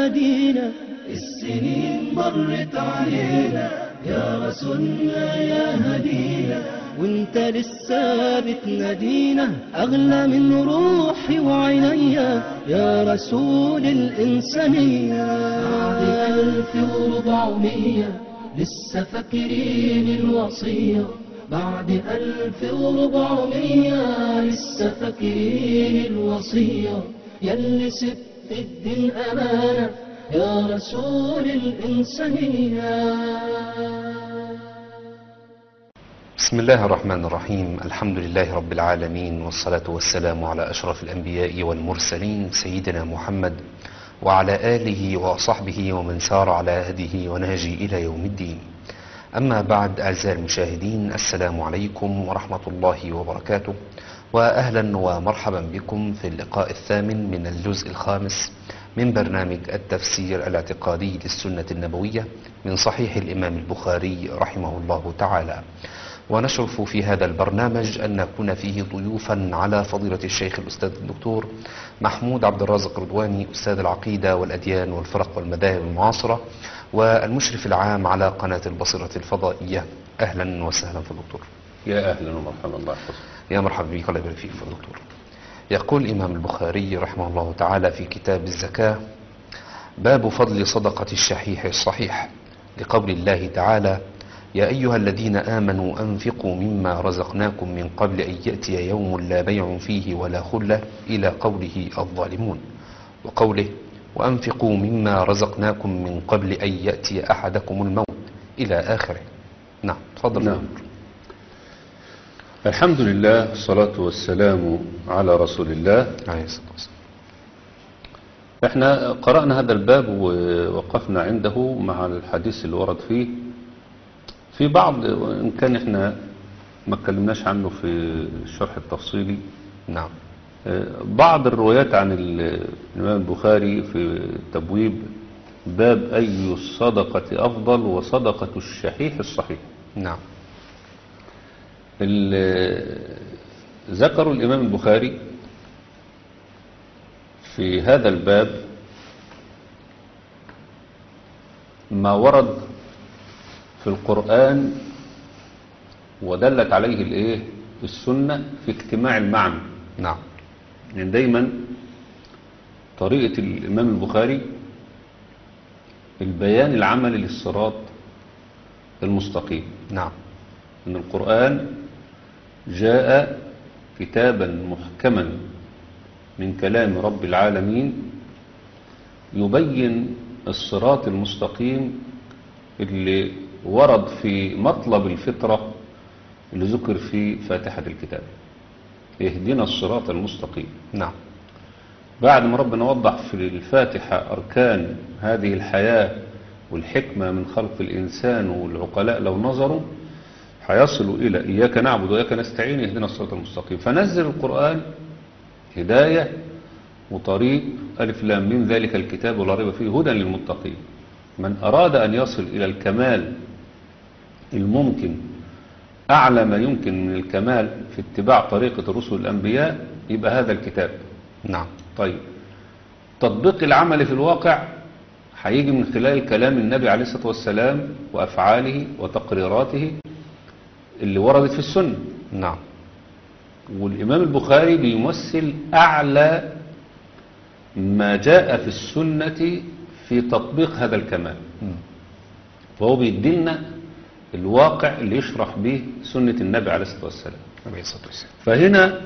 هادينا السنين مرت علينا يا رسولنا يا هدينا وانت لسه بتنادينا اغلى من روحي وعينيا يا رسول الانسانيه بعد الف وربعمية لسه فاكرين الوصيه بعد ألف وربعمية لسه فاكرين الوصية يلي سبت الدين أمانة يا رسول الإنسانية بسم الله الرحمن الرحيم الحمد لله رب العالمين والصلاة والسلام على أشرف الأنبياء والمرسلين سيدنا محمد وعلى آله وصحبه ومن سار على هديه ونهجه إلى يوم الدين أما بعد أعزائي المشاهدين السلام عليكم ورحمة الله وبركاته وأهلا ومرحبا بكم في اللقاء الثامن من الجزء الخامس من برنامج التفسير الاعتقادي للسنة النبوية من صحيح الإمام البخاري رحمه الله تعالى ونشرف في هذا البرنامج أن نكون فيه ضيوفا على فضيلة الشيخ الأستاذ الدكتور محمود عبد الرازق رضواني أستاذ العقيدة والأديان والفرق والمذاهب المعاصرة والمشرف العام على قناة البصيرة الفضائية أهلا وسهلا في الدكتور يا اهلا ومرحبا الله يحفظك يا مرحبا بك الله يبارك فيك في الدكتور يقول الإمام البخاري رحمه الله تعالى في كتاب الزكاة باب فضل صدقة الشحيح الصحيح لقول الله تعالى يا أيها الذين آمنوا أنفقوا مما رزقناكم من قبل أن يأتي يوم لا بيع فيه ولا خلة إلى قوله الظالمون وقوله وأنفقوا مما رزقناكم من قبل أن يأتي أحدكم الموت إلى آخره نعم تفضل نعم. الحمد لله الصلاة والسلام على رسول الله عليه الصلاة والسلام احنا قرأنا هذا الباب ووقفنا عنده مع الحديث اللي ورد فيه في بعض وإن كان احنا ما اتكلمناش عنه في الشرح التفصيلي نعم بعض الروايات عن ال- الإمام البخاري في تبويب باب أي الصدقة أفضل وصدقة الشحيح الصحيح نعم ال- ذكروا الإمام البخاري في هذا الباب ما ورد في القرآن ودلت عليه الايه السنة في اجتماع المعنى نعم يعني دايما طريقة الإمام البخاري البيان العملي للصراط المستقيم نعم أن القرآن جاء كتابا محكما من كلام رب العالمين يبين الصراط المستقيم اللي ورد في مطلب الفطرة اللي ذكر في فاتحة الكتاب اهدنا الصراط المستقيم نعم بعد ما ربنا وضح في الفاتحة أركان هذه الحياة والحكمة من خلق الإنسان والعقلاء لو نظروا هيصلوا إلى إياك نعبد وإياك نستعين اهدنا الصراط المستقيم فنزل القرآن هداية وطريق ألف لام من ذلك الكتاب ولا ريب فيه هدى للمتقين من أراد أن يصل إلى الكمال الممكن أعلى ما يمكن من الكمال في اتباع طريقة الرسل الأنبياء يبقى هذا الكتاب نعم طيب تطبيق العمل في الواقع هيجي من خلال كلام النبي عليه الصلاة والسلام وأفعاله وتقريراته اللي وردت في السنة نعم والإمام البخاري بيمثل أعلى ما جاء في السنة في تطبيق هذا الكمال مم. فهو بيدينا الواقع اللي يشرح به سنة النبي عليه الصلاة والسلام عليه الصلاة والسلام فهنا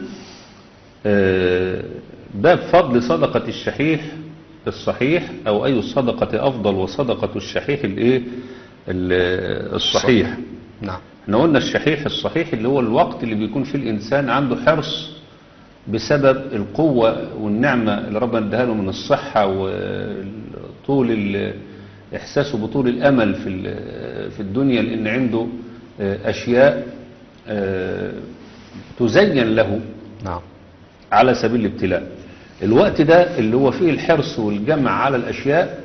آه، باب فضل صدقة الشحيح الصحيح أو أي الصدقة أفضل وصدقة الشحيح الإيه ال- الصحيح نعم احنا قلنا الشحيح الصحيح اللي هو الوقت اللي بيكون فيه الإنسان عنده حرص بسبب القوة والنعمة اللي ربنا اداها له من الصحة وطول ال- إحساسه بطول الأمل في ال- في الدنيا لأن عنده آه، أشياء آه، تزين له نعم على سبيل الابتلاء الوقت ده اللي هو فيه الحرص والجمع على الأشياء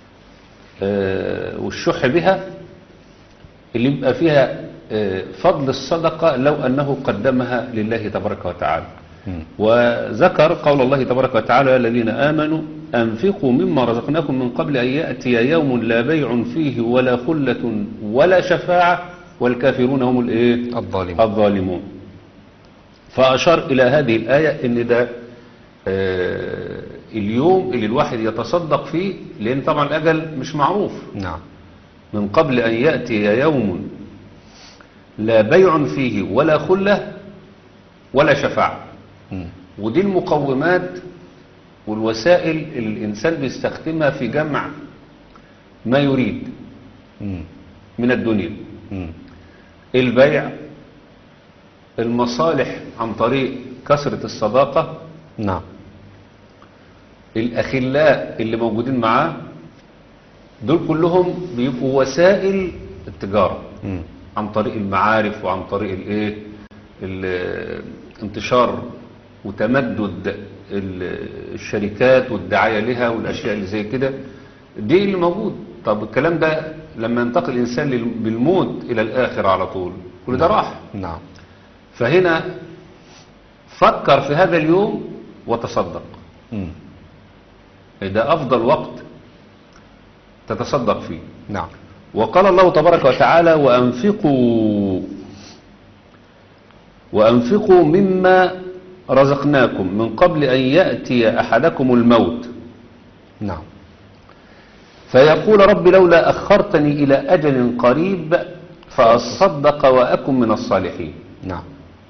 آه، والشح بها اللي يبقى فيها آه، فضل الصدقة لو أنه قدمها لله تبارك وتعالى مم. وذكر قول الله تبارك وتعالى يا الذين آمنوا أنفقوا مما رزقناكم من قبل أن يأتي يوم لا بيع فيه ولا خلة ولا شفاعة والكافرون هم الإيه؟ الظالم الظالمون فأشار إلى هذه الآية إن ده آه اليوم اللي الواحد يتصدق فيه لأن طبعا الأجل مش معروف نعم من قبل أن يأتي يوم لا بيع فيه ولا خلة ولا شفاعة مم. ودي المقومات والوسائل اللي الإنسان بيستخدمها في جمع ما يريد مم. من الدنيا مم. البيع المصالح عن طريق كثرة الصداقة نعم الأخلاء اللي موجودين معاه دول كلهم بيبقوا وسائل التجارة مم. عن طريق المعارف وعن طريق الايه ال- انتشار وتمدد ال- الشركات والدعاية لها والأشياء اللي زي كده دي اللي موجود طب الكلام ده لما ينتقل الإنسان لل- بالموت إلى الآخر على طول كل ده راح نعم فهنا فكر في هذا اليوم وتصدق مم. ده أفضل وقت تتصدق فيه نعم وقال الله تبارك وتعالى وأنفقوا وأنفقوا مما رزقناكم من قبل أن يأتي أحدكم الموت نعم فيقول رب لولا أخرتني إلى أجل قريب فأصدق وأكن من الصالحين نعم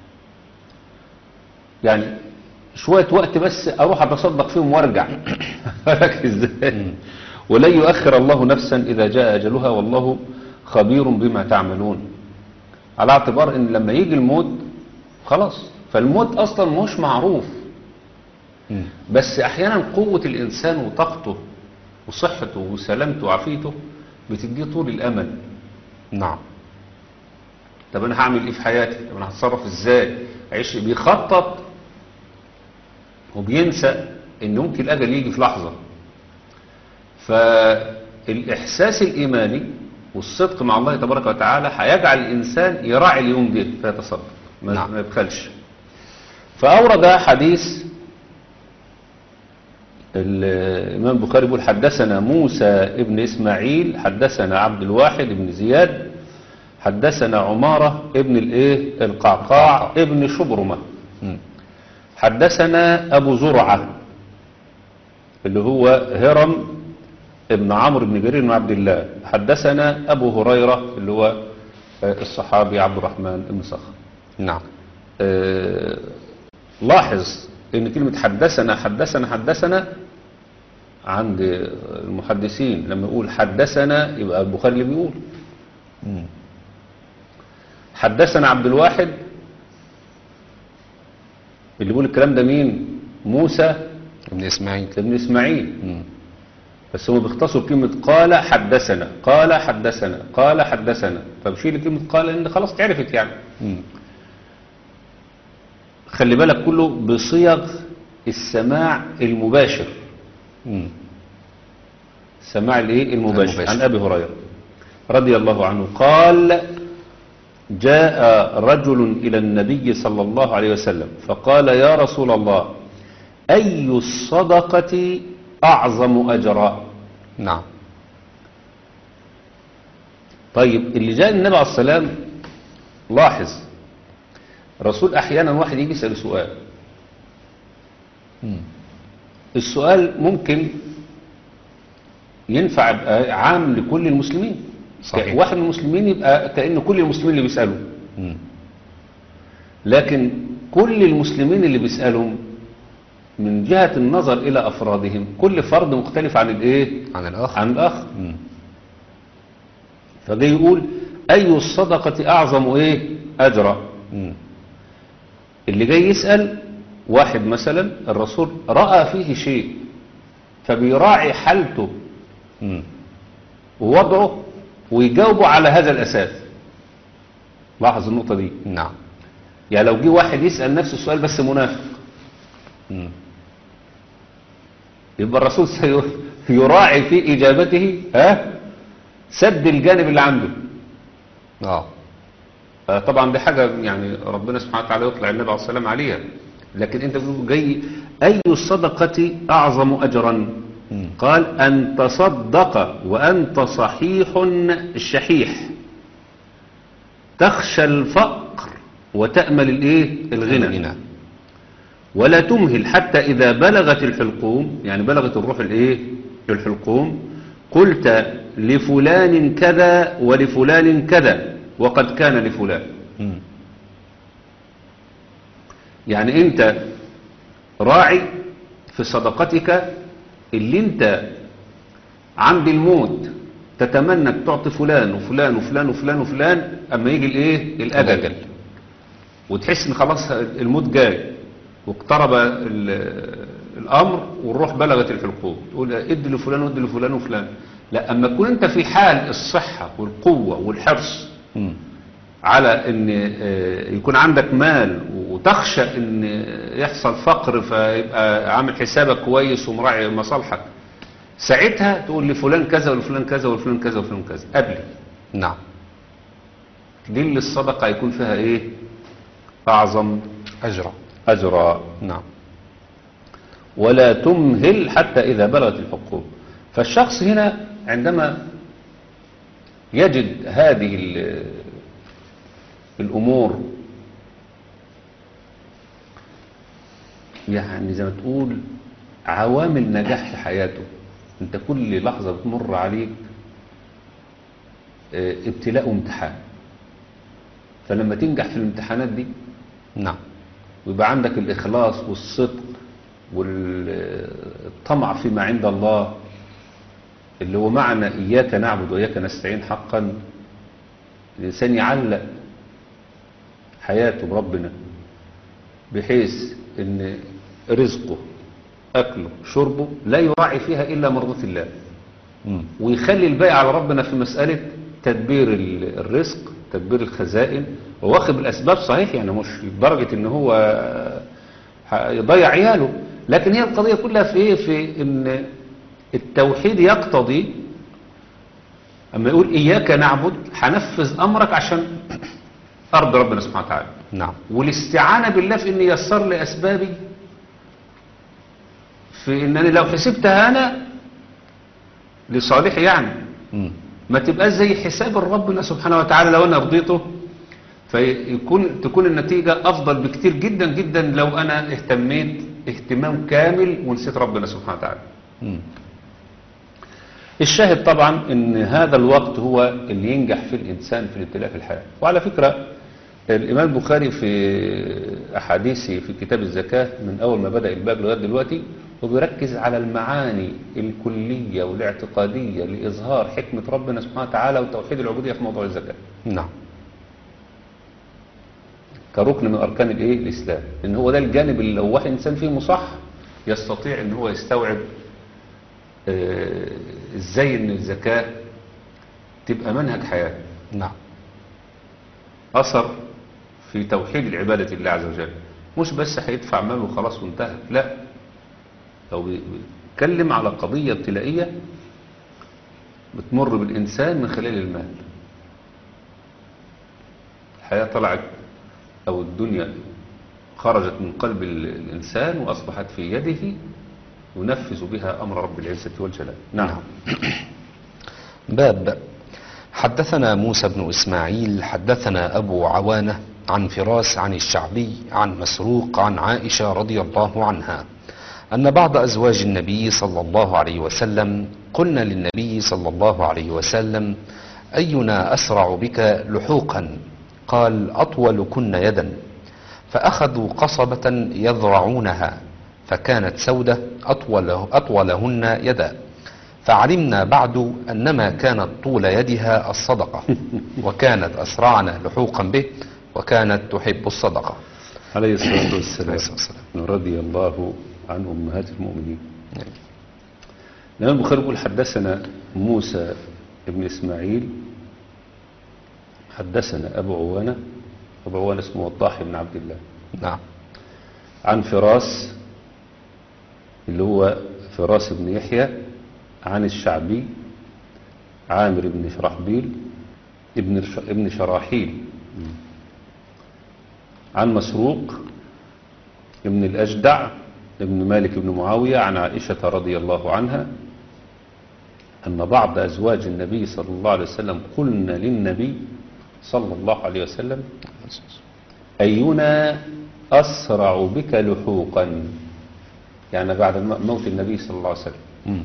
يعني شوية وقت بس أروح أتصدق فيهم وارجع فلك إزاي ولن يؤخر الله نفسا إذا جاء أجلها والله خبير بما تعملون على اعتبار ان لما يجي الموت خلاص فالموت اصلا مش معروف مم. بس احيانا قوة الانسان وطاقته وصحته وسلامته وعافيته بتديه طول الامل نعم طب انا هعمل ايه في حياتي طب انا هتصرف ازاي عيش بيخطط وبينسى ان ممكن الاجل يجي في لحظة فالاحساس الايماني والصدق مع الله تبارك وتعالى هيجعل الانسان يراعي اليوم ده فيتصدق ما نعم. ما يبخلش فاورد حديث الإمام البخاري بيقول حدثنا موسى ابن إسماعيل حدثنا عبد الواحد ابن زياد حدثنا عمارة ابن الإيه القعقاع ابن شبرمة مم. حدثنا أبو زرعة اللي هو هرم ابن عمرو بن جرير بن عبد الله حدثنا أبو هريرة اللي هو آه، الصحابي عبد الرحمن بن صخر نعم آه، لاحظ ان كلمة حدثنا حدثنا حدثنا عند المحدثين لما يقول حدثنا يبقى البخاري اللي بيقول مم. حدثنا عبد الواحد اللي بيقول الكلام ده مين موسى ابن إسماعيل ابن اسماعيل مم. بس هم بيختصروا كلمة قال حدثنا قال حدثنا قال حدثنا فبشيل كلمة قال لان خلاص اتعرفت يعني مم. خلي بالك كله بصيغ السماع المباشر مم. سماع الايه المباشر المباشر. عن ابي هريره رضي الله عنه قال جاء رجل الى النبي صلى الله عليه وسلم فقال يا رسول الله اي الصدقه اعظم اجرا نعم طيب اللي جاء النبي عليه السلام لاحظ الرسول احيانا واحد يجي يسال سؤال مم. السؤال ممكن ينفع يبقى عام لكل المسلمين صحيح. واحد من المسلمين يبقى كأن كل المسلمين اللي بيسألوا مم. لكن كل المسلمين اللي بيسألهم من جهة النظر إلى أفرادهم كل فرد مختلف عن الإيه؟ عن الآخر عن الآخر مم. فده يقول أي الصدقة أعظم إيه؟ أجرا مم. اللي جاي يسأل واحد مثلا الرسول رأى فيه شيء فبيراعي حالته مم. ووضعه ويجاوبوا على هذا الأساس لاحظ النقطة دي نعم يعني لو جه واحد يسأل نفس السؤال بس منافق مم. يبقى الرسول سي- يراعي في إجابته ها سد الجانب اللي عنده اه آه، طبعا دي حاجة يعني ربنا سبحانه وتعالى يطلع النبي عليه السلام عليها لكن انت بتقول جاي أي الصدقة أعظم أجرا مم. قال أن تصدق وأنت صحيح الشحيح تخشى الفقر وتأمل الإيه الغنى الغنى ولا تمهل حتى إذا بلغت الحلقوم يعني بلغت الروح الإيه الحلقوم قلت لفلان كذا ولفلان كذا وقد كان لفلان مم. يعني انت راعي في صدقتك اللي انت عند الموت تتمنى انك تعطي فلان وفلان وفلان وفلان وفلان اما يجي الايه الاجل الأجل. وتحس ان خلاص الموت جاي واقترب ال- الامر والروح بلغت الحلقوم تقول ادي لفلان وادي لفلان وفلان لا اما تكون انت في حال الصحه والقوه والحرص مم. على ان آه، يكون عندك مال وتخشى ان يحصل فقر فيبقى عامل حسابك كويس ومراعي مصالحك ساعتها تقول لفلان كذا ولفلان كذا ولفلان كذا ولفلان كذا قبلي نعم دي اللي الصدقة هيكون فيها ايه اعظم أجرى اجرا نعم ولا تمهل حتى اذا بلغت الحقوق فالشخص هنا عندما يجد هذه ال- الامور يعني زي ما تقول عوامل نجاح في حياته انت كل لحظة بتمر عليك اه، ابتلاء وامتحان فلما تنجح في الامتحانات دي نعم ويبقى عندك الإخلاص والصدق والطمع فيما عند الله اللي هو معنى إياك نعبد وإياك نستعين حقا الإنسان يعلق حياته بربنا بحيث أن رزقه أكله شربه لا يراعي فيها إلا مرضاة الله مم. ويخلي الباقي على ربنا في مسألة تدبير ال- الرزق تدبير الخزائن وواخد بالأسباب صحيح يعني مش لدرجة ان هو ه- يضيع عياله لكن هي القضية كلها في ايه في ان التوحيد يقتضي اما يقول اياك نعبد هنفذ امرك عشان ارض ربنا سبحانه وتعالى نعم والاستعانة بالله في ان يسر لي اسبابي في انني لو حسبتها انا لصالحي يعني مم. ما تبقاش زي حساب ربنا سبحانه وتعالى لو انا رضيته فيكون تكون النتيجة افضل بكتير جدا جدا لو انا اهتميت اهتمام كامل ونسيت ربنا سبحانه وتعالى مم. الشاهد طبعا ان هذا الوقت هو اللي ينجح في الانسان في الابتلاء في الحياة وعلى فكرة الامام البخاري في احاديثه في كتاب الزكاة من اول ما بدأ الباب لغاية دلوقتي وبيركز على المعاني الكلية والاعتقادية لإظهار حكمة ربنا سبحانه وتعالى وتوحيد العبودية في موضوع الزكاة نعم كركن من أركان الإيه؟ الإسلام إن هو ده الجانب اللي لو واحد إنسان فيه مصح يستطيع إن هو يستوعب آه، إزاي إن الزكاة تبقى منهج حياة نعم أثر في توحيد العبادة لله عز وجل مش بس هيدفع مال وخلاص وانتهى لا لو بيتكلم على قضية ابتلائية بتمر بالإنسان من خلال المال الحياة طلعت أو الدنيا خرجت من قلب ال- الإنسان وأصبحت في يده ينفذ بها أمر رب العزة والجلال نعم باب حدثنا موسى بن إسماعيل حدثنا أبو عوانة عن فراس عن الشعبي عن مسروق عن عائشة رضي الله عنها أن بعض أزواج النبي صلى الله عليه وسلم قلنا للنبي صلى الله عليه وسلم أينا أسرع بك لحوقا قال أطولكن يدا فأخذوا قصبة يذرعونها فكانت سودة أطول أطولهن يدا فعلمنا بعد أنما كانت طول يدها الصدقة وكانت أسرعنا لحوقا به وكانت تحب الصدقة عليه الصلاة عليه والسلام الصلاة والسلام. رضي الله عن أمهات المؤمنين الإمام البخاري يقول حدثنا موسى بن إسماعيل حدثنا أبو عوانة أبو عوانة اسمه وضاح بن عبد الله نعم عن فراس اللي هو فراس بن يحيى عن الشعبي عامر بن شرحبيل ابن الش- ابن شراحيل عن مسروق ابن الأجدع ابن مالك بن معاوية عن عائشة رضي الله عنها أن بعض أزواج النبي صلى الله عليه وسلم قلنا للنبي صلى الله عليه وسلم أينا أسرع بك لحوقا يعني بعد م- موت النبي صلى الله عليه وسلم مم.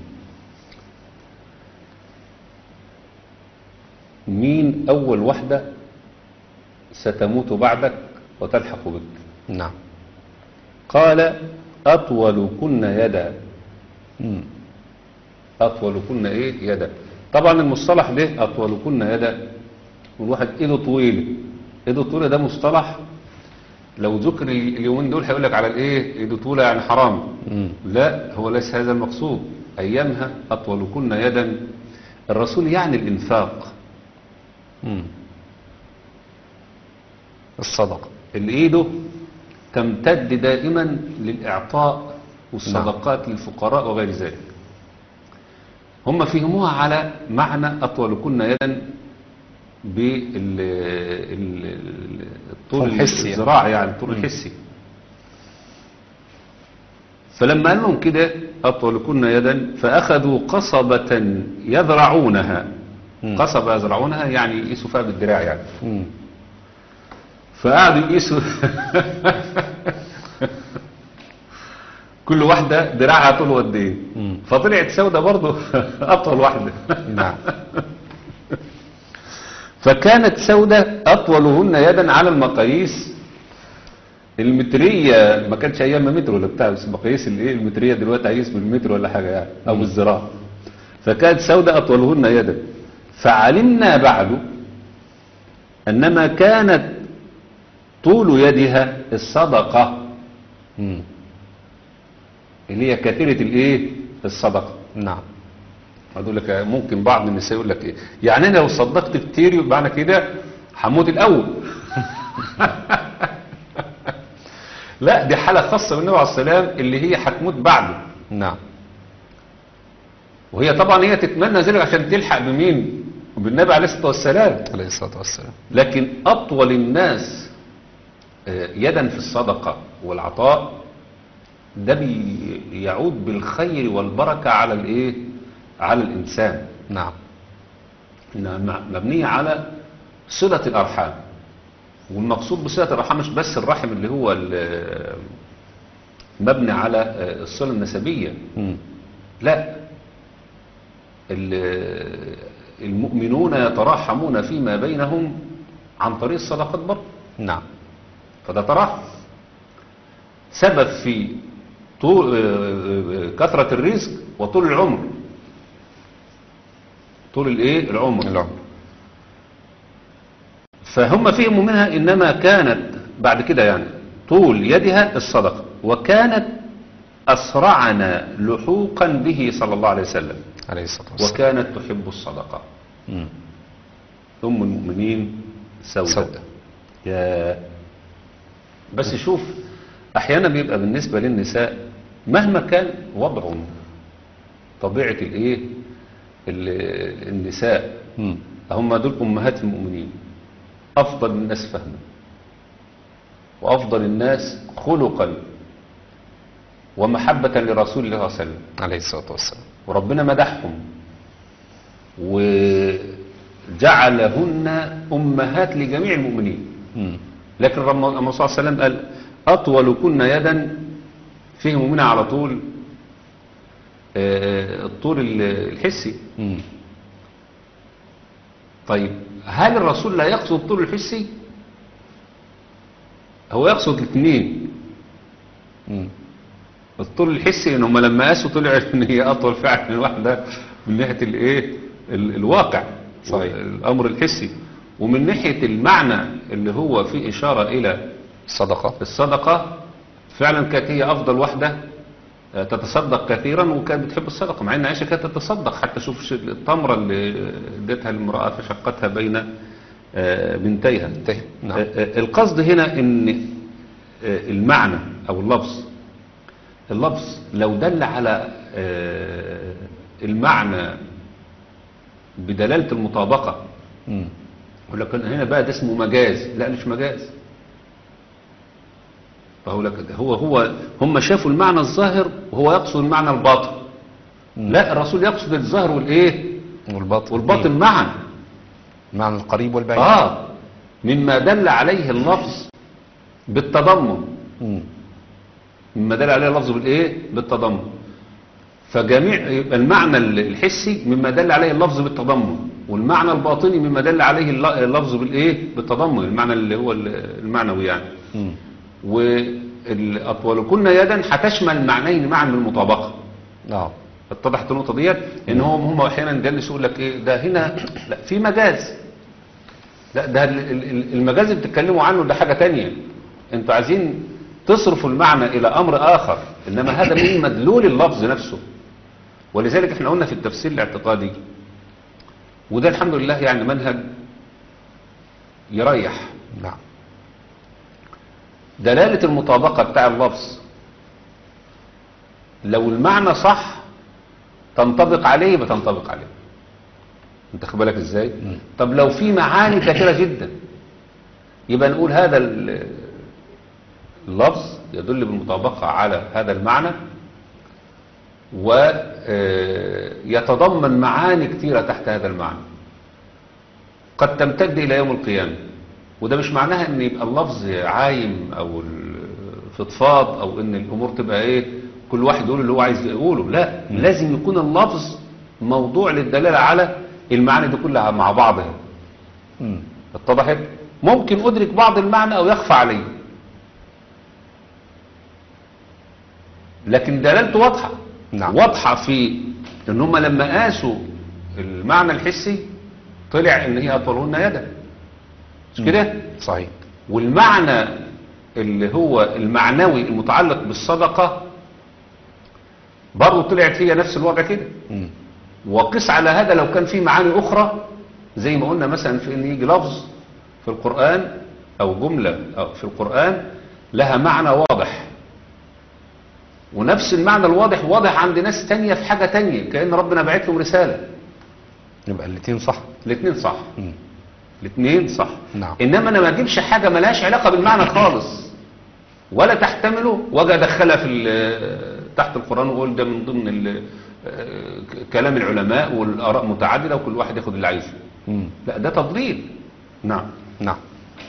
مين أول واحدة ستموت بعدك وتلحق بك نعم قال أطول كن يدا مم. أطول كن إيه يدا طبعا المصطلح ده أطول كن يدا والواحد إيده طويلة إيده طويلة ده مصطلح لو ذكر ال- اليومين دول هيقول لك على الإيه إيده طويلة يعني حرام مم. لا هو ليس هذا المقصود أيامها أطول كن يدا الرسول يعني الإنفاق مم. الصدقة اللي ايده تمتد دائما للإعطاء والصدقات للفقراء وغير ذلك هم فهموها على معنى أطول كنا يدا بالطول الحسي يعني. الزراعي يعني الطول الحسي فلما قال لهم كده أطول كنا يدا فأخذوا قصبة يذرعونها مم. قصبة يزرعونها يعني يقيسوا فيها بالدراع يعني مم. فقعدوا يقيسوا كل واحدة دراعها طول قد ايه مم. فطلعت سودة برضه أطول واحدة نعم فكانت سودة أطولهن يدا على المقاييس المترية ما كانش أيام متر ولا بتاع بس مقاييس الايه المترية دلوقتي هيقيس بالمتر ولا حاجة يعني أو بالذراع فكانت سودة أطولهن يدا فعلمنا بعد أنما كانت طول يدها الصدقة مم. اللي هي كثيرة الايه الصدقة نعم اقول لك ممكن بعض النساء يقول لك ايه يعني انا لو صدقت كتير يبقى معنى كده هموت الاول لا دي حالة خاصة بالنبي عليه السلام اللي هي هتموت بعده نعم وهي طبعا هي تتمنى ذلك عشان تلحق بمين بالنبي عليه الصلاة والسلام عليه الصلاة والسلام لكن أطول الناس آه، يدا في الصدقة والعطاء ده بيعود بالخير والبركة على الايه على الإنسان نعم إنها م- مبنية على صلة الأرحام والمقصود بصلة الأرحام مش بس الرحم اللي هو ال- مبني على آه، الصلة النسبية مم. لا ال- المؤمنون يتراحمون فيما بينهم عن طريق الصدقات برضه نعم فده تراحم سبب في طول آه، آه، كثرة الرزق وطول العمر طول الايه العمر العمر فهم فهموا منها انما كانت بعد كده يعني طول يدها الصدقة وكانت اسرعنا لحوقا به صلى الله عليه وسلم عليه الصلاة والسلام وكانت تحب الصدقة مم. ام المؤمنين سودة, سودة. يا بس شوف احيانا بيبقى بالنسبة للنساء مهما كان وضعهم طبيعة الايه ال- النساء مم. هم دول امهات المؤمنين افضل الناس فهما وافضل الناس خلقا ومحبة لرسول الله صلى الله عليه وسلم عليه الصلاة والسلام وربنا مدحهم وجعلهن أمهات لجميع المؤمنين مم. لكن رم- الرسول صلى الله عليه وسلم قال أطول كن يدا فهموا منها على طول آه، الطول ال- الحسي مم. طيب هل الرسول لا يقصد الطول الحسي هو يقصد الاثنين مم. الطول الحسي ان هم لما قاسوا طلع ان هي اطول فعلا من واحده من ناحيه الايه ال- الواقع صحيح. الامر الحسي ومن ناحيه المعنى اللي هو فيه اشاره الى صدقة الصدقه فعلا كانت هي افضل واحده آه، تتصدق كثيرا وكانت بتحب الصدقه مع ان عائشه كانت تتصدق حتى شوف ش- التمره اللي اديتها المراه فشقتها بين آه، بنتيها انتهي نعم آه، آه، القصد هنا ان آه، المعنى او اللفظ اللفظ لو دل على آه، المعنى بدلالة المطابقة مم. يقول لك هنا بقى ده اسمه مجاز لا مش مجاز فهو لك هو هو هم شافوا المعنى الظاهر وهو يقصد المعنى الباطن لا الرسول يقصد الظاهر والايه والباطن والباطن معا معنى القريب والبعيد اه مما دل عليه اللفظ بالتضمن مم. مما دل عليه اللفظ بالايه بالتضمن فجميع يبقى المعنى الحسي مما دل عليه اللفظ بالتضمن والمعنى الباطني مما دل عليه الل- اللفظ بالايه بالتضمن المعنى اللي هو ال- المعنوي يعني مم. والاطول كنا يدا هتشمل المعنيين معا بالمطابقه اه اتضحت النقطه ديت ان هم هم احيانا جلس يقول لك ايه ده هنا لا في مجاز لا ده ال- ال- ال- المجاز اللي بتتكلموا عنه ده حاجه تانية انتوا عايزين تصرفوا المعنى الى امر اخر انما هذا من مدلول اللفظ نفسه ولذلك احنا قلنا في التفسير الاعتقادي وده الحمد لله يعني منهج يريح نعم دلالة المطابقة بتاع اللفظ لو المعنى صح تنطبق عليه يبقى تنطبق عليه انت خد بالك ازاي طب لو في معاني كثيرة جدا يبقى نقول هذا ال- اللفظ يدل بالمطابقة على هذا المعنى ويتضمن معاني كثيرة تحت هذا المعنى قد تمتد إلى يوم القيامة وده مش معناها ان يبقى اللفظ عايم او الفضفاض او ان الامور تبقى ايه كل واحد يقول اللي هو عايز يقوله لا لازم يكون اللفظ موضوع للدلالة على المعاني دي كلها مع بعضها مم. اتضحت ممكن ادرك بعض المعنى او يخفى علي لكن دلالته واضحة نعم. واضحة في ان هم لما قاسوا المعنى الحسي طلع ان هي اطولهن يدا مش كده صحيح والمعنى اللي هو المعنوي المتعلق بالصدقة برضه طلعت هي نفس الوضع كده مم. وقس على هذا لو كان في معاني أخرى زي ما قلنا مثلا في ان يجي لفظ في القرآن أو جملة أو في القرآن لها معنى واضح ونفس المعنى الواضح واضح عند ناس تانية في حاجة تانية كأن ربنا بعت لهم رسالة يبقى الاثنين صح الاثنين صح مم. الاثنين صح نعم. انما انا ما اجيبش حاجه ملهاش علاقه بالمعنى خالص ولا تحتمله واجي ادخلها في ال- تحت القران واقول ده من ضمن ال- آه، كلام العلماء والاراء متعدده وكل واحد ياخد اللي عايزه مم. لا ده تضليل نعم نعم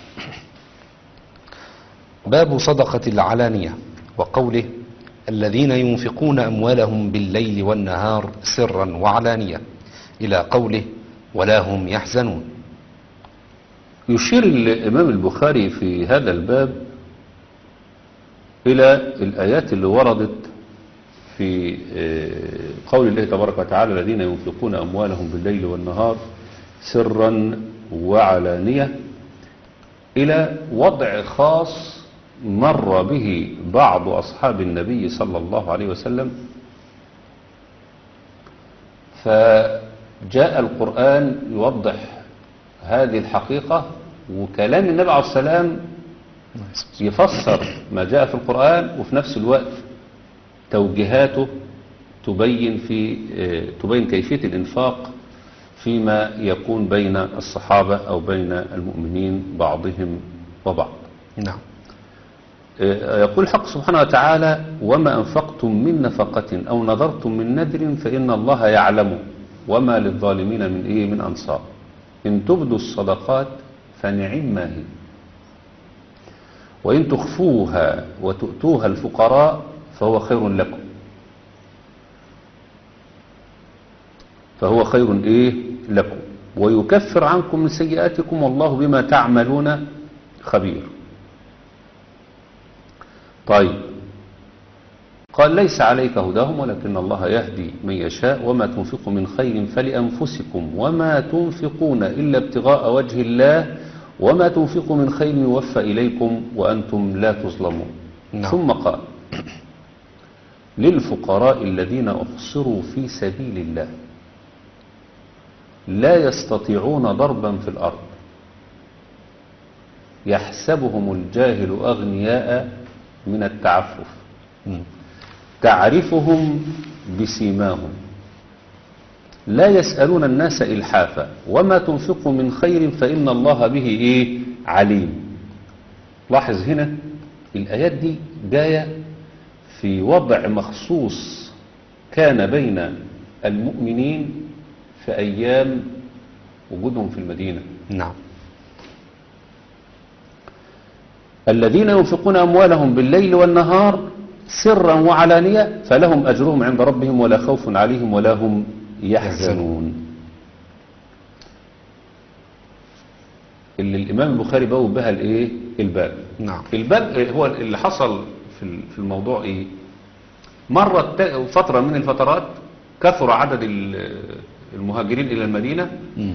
باب صدقة العلانية وقوله الذين ينفقون أموالهم بالليل والنهار سرا وعلانية إلى قوله ولا هم يحزنون يشير الإمام البخاري في هذا الباب إلى الآيات اللي وردت في آه، قول الله تبارك وتعالى الذين ينفقون أموالهم بالليل والنهار سرا وعلانية إلى وضع خاص مر به بعض أصحاب النبي صلى الله عليه وسلم فجاء القرآن يوضح هذه الحقيقة وكلام النبي عليه السلام يفسر ما جاء في القرآن وفي نفس الوقت توجيهاته تبين في آه، تبين كيفية الإنفاق فيما يكون بين الصحابة أو بين المؤمنين بعضهم وبعض نعم آه، يقول الحق سبحانه وتعالى وما أنفقتم من نفقة أو نذرتم من نذر فإن الله يعلم وما للظالمين من إيه من أنصار إن تبدوا الصدقات فنعم ما هي وإن تخفوها وتؤتوها الفقراء فهو خير لكم فهو خير إيه لكم ويكفر عنكم من سيئاتكم والله بما تعملون خبير طيب قال ليس عليك هداهم ولكن الله يهدي من يشاء وما تنفقوا من خير فلأنفسكم وما تنفقون إلا ابتغاء وجه الله وما تنفقوا من خير يوفى إليكم وأنتم لا تظلمون نعم. ثم قال للفقراء الذين أحصروا في سبيل الله لا يستطيعون ضربا في الأرض يحسبهم الجاهل أغنياء من التعفف مم. تعرفهم بسيماهم لا يسألون الناس إلحافا وما تنفقوا من خير فإن الله به إيه عليم لاحظ هنا الآيات دي جاية في وضع مخصوص كان بين المؤمنين في أيام وجودهم في المدينة نعم الذين ينفقون أموالهم بالليل والنهار سرا وعلانية فلهم أجرهم عند ربهم ولا خوف عليهم ولا هم يحزنون اللي الإمام البخاري بوب بها الإيه الباب نعم الباب هو اللي حصل في ال- في الموضوع إيه مرت فترة من الفترات كثر عدد ال- المهاجرين إلى المدينة مم.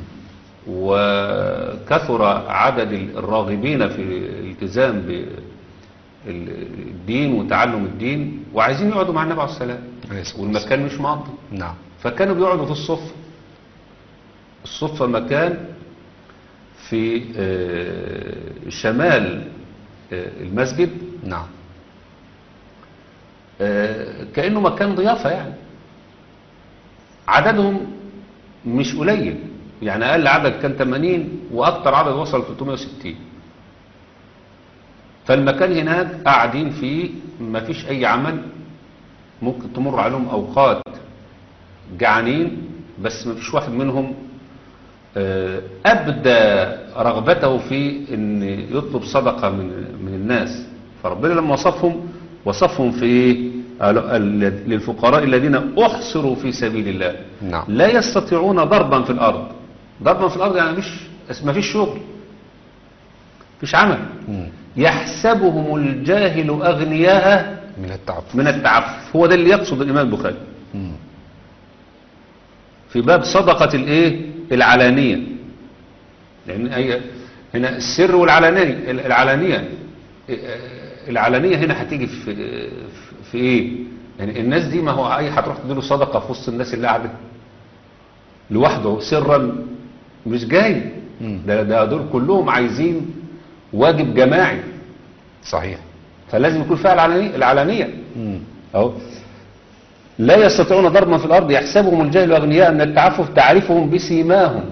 وكثر عدد الراغبين في الالتزام بالدين وتعلم الدين وعايزين يقعدوا مع النبي عليه الصلاة والسلام عليه الصلاة والمكان مش مقضي نعم فكانوا بيقعدوا في الصفة الصفة مكان في آه، شمال آه، المسجد نعم آه، كأنه مكان ضيافة يعني عددهم مش قليل يعني أقل عدد كان 80 وأكتر عدد وصل 360 فالمكان هناك قاعدين فيه ما فيش أي عمل ممكن تمر عليهم أوقات جعانين بس ما فيش واحد منهم آه، أبدى رغبته في أن يطلب صدقة من, من الناس فربنا لما وصفهم وصفهم في إيه؟ قالوا ال- للفقراء الذين أحصروا في سبيل الله نعم. لا يستطيعون ضربا في الأرض ضربا في الأرض يعني مش ما فيش شغل فيش عمل مم. يحسبهم الجاهل أغنياء من التعب من التعفف هو ده اللي يقصد الإمام البخاري مم. في باب صدقة الايه العلانية لأن هي هنا السر والعلانية العلانية العلانية هنا هتيجي في في ايه يعني الناس دي ما هو اي هتروح تديله صدقة في وسط الناس اللي قاعدة لوحده سرا مش جاي مم. ده ده دول كلهم عايزين واجب جماعي صحيح فلازم يكون فيها العلانية العلانية مم. أهو لا يستطيعون ضربا في الأرض يحسبهم الجاهل أغنياء من التعفف تعرفهم بسيماهم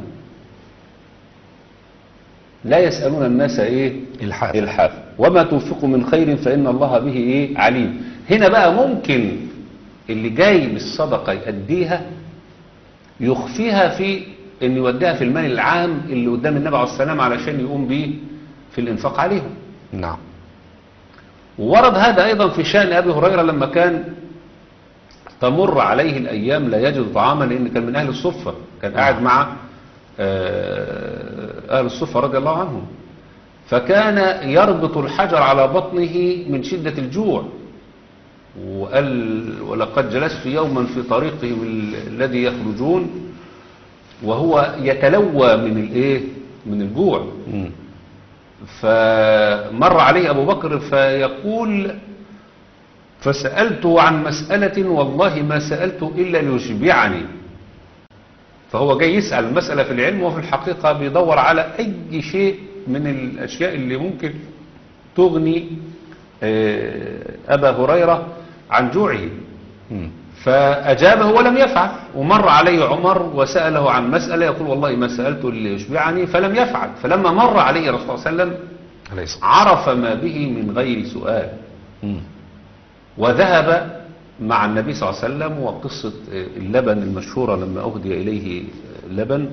لا يسألون الناس إيه الحاف. الحاف وما تنفقوا من خير فإن الله به إيه عليم هنا بقى ممكن اللي جاي بالصدقة يأديها يخفيها في ان يوديها في المال العام اللي قدام النبي عليه الصلاة والسلام علشان يقوم به في الانفاق عليهم نعم وورد هذا أيضا في شأن أبي هريرة لما كان تمر عليه الأيام لا يجد طعاما لأن كان من أهل الصفة كان قاعد مع آه، أهل الصفة رضي الله عنهم فكان يربط الحجر على بطنه من شدة الجوع وقال ولقد جلست يوما في طريقهم ال- الذي يخرجون وهو يتلوى من الايه من الجوع مم. فمر عليه أبو بكر فيقول فسألته عن مسألة والله ما سألته إلا ليشبعني فهو جاي يسأل المسألة في العلم وفي الحقيقة بيدور على أي شيء من الأشياء اللي ممكن تغني آه، أبا هريرة عن جوعه مم. فأجابه ولم يفعل ومر عليه عمر وسأله عن مسألة يقول والله ما سألته ليشبعني فلم يفعل فلما مر عليه الرسول صلى الله عليه وسلم عليه الصلاة عرف ما به من غير سؤال مم. وذهب مع النبي صلى الله عليه وسلم وقصة اللبن المشهورة لما أهدي إليه لبن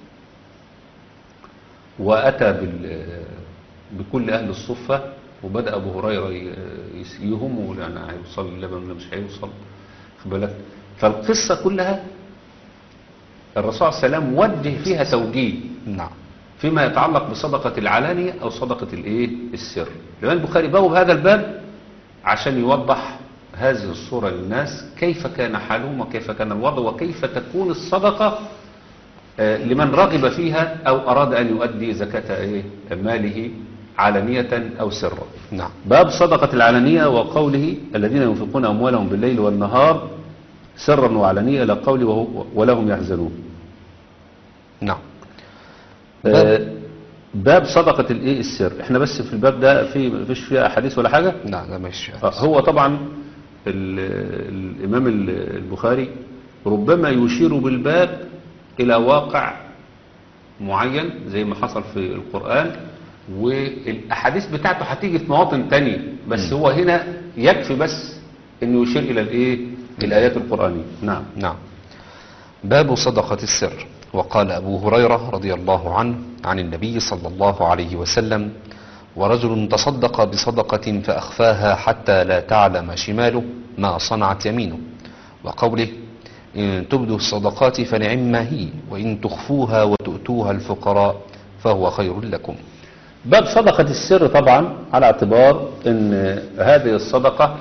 وأتى بال بكل أهل الصفة وبدأ أبو هريرة ي- يسقيهم ويقول أنا هيوصل اللبن ولا مش هيوصل خد بالك فالقصة كلها الرسول صلى الله عليه وسلم وجه فيها توجيه نعم فيما يتعلق بصدقة العلانية أو صدقة الإيه السر الإمام البخاري بوب هذا الباب عشان يوضح هذه الصورة للناس كيف كان حالهم وكيف كان الوضع وكيف تكون الصدقة آه، لمن رغب فيها أو أراد أن يؤدي زكاة إيه؟ ماله علانية أو سرا نعم باب صدقة العلانية وقوله الذين ينفقون أموالهم بالليل والنهار سرا وعلانية إلى قوله وهو- ولهم يحزنون نعم آه، باب صدقة الايه السر احنا بس في الباب ده في مفيش فيه احاديث ولا حاجة لا لا ماشي آه، هو طبعا ال- الامام ال- البخاري ربما يشير بالباب الى واقع معين زي ما حصل في القرآن والاحاديث بتاعته هتيجي في مواطن تانية بس هو هنا يكفي بس انه يشير الى الايه الايات القرآنية نعم نعم باب صدقة السر وقال أبو هريرة رضي الله عنه عن النبي صلى الله عليه وسلم ورجل تصدق بصدقة فأخفاها حتى لا تعلم شماله ما صنعت يمينه وقوله إن تبدوا الصدقات فنعما هي وإن تخفوها وتؤتوها الفقراء فهو خير لكم باب صدقة السر طبعا على اعتبار ان هذه الصدقة